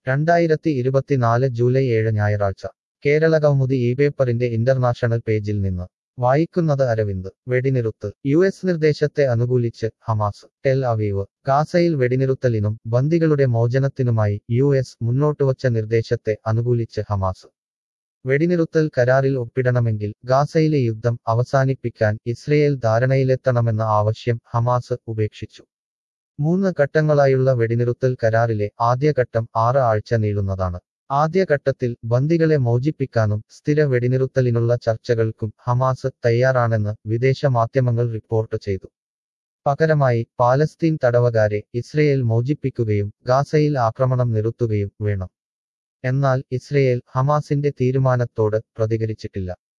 രണ്ടായിരത്തി ഇരുപത്തിനാല് ജൂലൈ ഏഴ് ഞായറാഴ്ച കേരള കൗമുദി ഈ പേപ്പറിന്റെ ഇന്റർനാഷണൽ പേജിൽ നിന്ന് വായിക്കുന്നത് അരവിന്ദ് വെടിനിറുത്ത് യു എസ് നിർദ്ദേശത്തെ അനുകൂലിച്ച് ഹമാസ് ടെൽ അവീവ് ഗാസയിൽ വെടിനിറുത്തലിനും ബന്ദികളുടെ മോചനത്തിനുമായി യു എസ് മുന്നോട്ടുവച്ച നിർദ്ദേശത്തെ അനുകൂലിച്ച് ഹമാസ് വെടിനിറുത്തൽ കരാറിൽ ഒപ്പിടണമെങ്കിൽ ഗാസയിലെ യുദ്ധം അവസാനിപ്പിക്കാൻ ഇസ്രയേൽ ധാരണയിലെത്തണമെന്ന ആവശ്യം ഹമാസ് ഉപേക്ഷിച്ചു മൂന്ന് ഘട്ടങ്ങളായുള്ള വെടിനിറുത്തൽ കരാറിലെ ആദ്യഘട്ടം ആറ് ആഴ്ച നീളുന്നതാണ് ആദ്യഘട്ടത്തിൽ ബന്ദികളെ മോചിപ്പിക്കാനും സ്ഥിര വെടിനിറുത്തലിനുള്ള ചർച്ചകൾക്കും ഹമാസ് തയ്യാറാണെന്ന് വിദേശ മാധ്യമങ്ങൾ റിപ്പോർട്ട് ചെയ്തു പകരമായി പാലസ്തീൻ തടവകാരെ ഇസ്രയേൽ മോചിപ്പിക്കുകയും ഗാസയിൽ ആക്രമണം നിർത്തുകയും വേണം എന്നാൽ ഇസ്രയേൽ ഹമാസിന്റെ തീരുമാനത്തോട് പ്രതികരിച്ചിട്ടില്ല